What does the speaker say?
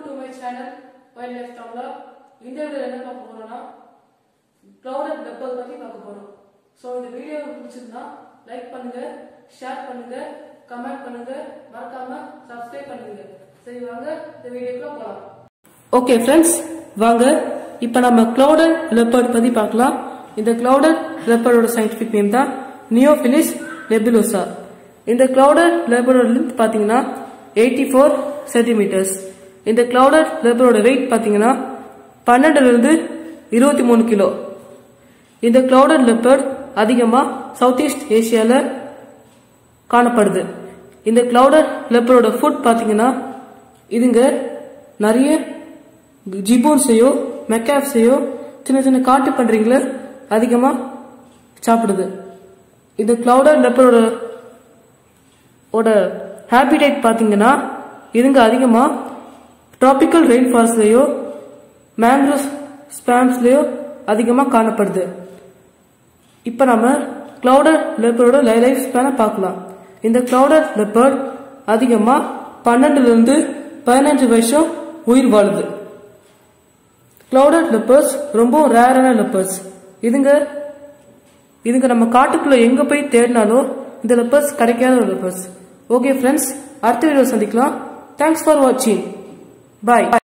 to my channel wild life Tamizha இந்த video என்ன பார்க்க போறோம்னா க்ளவுடட் வெப்பல் பத்தி பார்க்க போறோம் ஸோ இந்த வீடியோ உங்களுக்கு பிடிச்சிருந்தா லைக் பண்ணுங்க ஷேர் பண்ணுங்க கமெண்ட் பண்ணுங்க மறக்காம சப்ஸ்கிரைப் பண்ணுங்க சரி வாங்க இந்த வீடியோக்குள்ள போலாம் ஓகே ஃப்ரெண்ட்ஸ் வாங்க இப்போ நம்ம க்ளவுடட் லெப்பர்ட் பத்தி பார்க்கலாம் இந்த க்ளவுடட் லெப்பர்டோட சயின்டிஃபிக் நேம் தான் நியோபிலிஸ் நெபுலோசா இந்த க்ளவுடட் லெப்பர்டோட லென்த் பார்த்தீங்கன்னா எயிட்டி ஃபோர் சென்டிமீட்டர்ஸ் இந்த க்ளவுடட் லெப்பரோட வெயிட் பார்த்தீங்கன்னா பன்னெண்டுல இருந்து இருபத்தி மூணு கிலோ இந்த க்ளவுடட் லெப்பர்ட் அதிகமாக சவுத் ஈஸ்ட் ஏசியாவில் காணப்படுது இந்த க்ளவுடட் லெப்பரோட ஃபுட் பார்த்தீங்கன்னா இதுங்க நிறைய ஜிபோன்ஸையோ மெக்காப்ஸையோ சின்ன சின்ன காட்டு பன்றிங்களை அதிகமாக சாப்பிடுது இந்த க்ளவுடட் லெப்பரோட ஓட ஹேபிடேட் பார்த்தீங்கன்னா இதுங்க அதிகமாக ட்ராபிக்கல் ரெயின் ஃபாரஸ்ட்லேயோ மேங்க்ரோவ் ஸ்பாம்ஸ்லேயோ அதிகமாக காணப்படுது இப்போ நம்ம க்ளவுடட் லெப்பரோட லைஃப் ஸ்பேனை பார்க்கலாம் இந்த க்ளவுடட் லெப்பர்ட் அதிகமாக பன்னெண்டுலேருந்து பதினஞ்சு வருஷம் உயிர் வாழுது க்ளவுடட் லெப்பர்ஸ் ரொம்ப ரேரான லெப்பர்ஸ் இதுங்க இதுங்க நம்ம காட்டுக்குள்ள எங்க போய் தேடினாலும் இந்த லெப்பர்ஸ் கிடைக்காத ஒரு லெப்பர்ஸ் ஓகே ஃப்ரெண்ட்ஸ் அடுத்த வீடியோ சந்திக்கலாம் தேங்க்ஸ் ஃபார் வாட்சிங் பாய்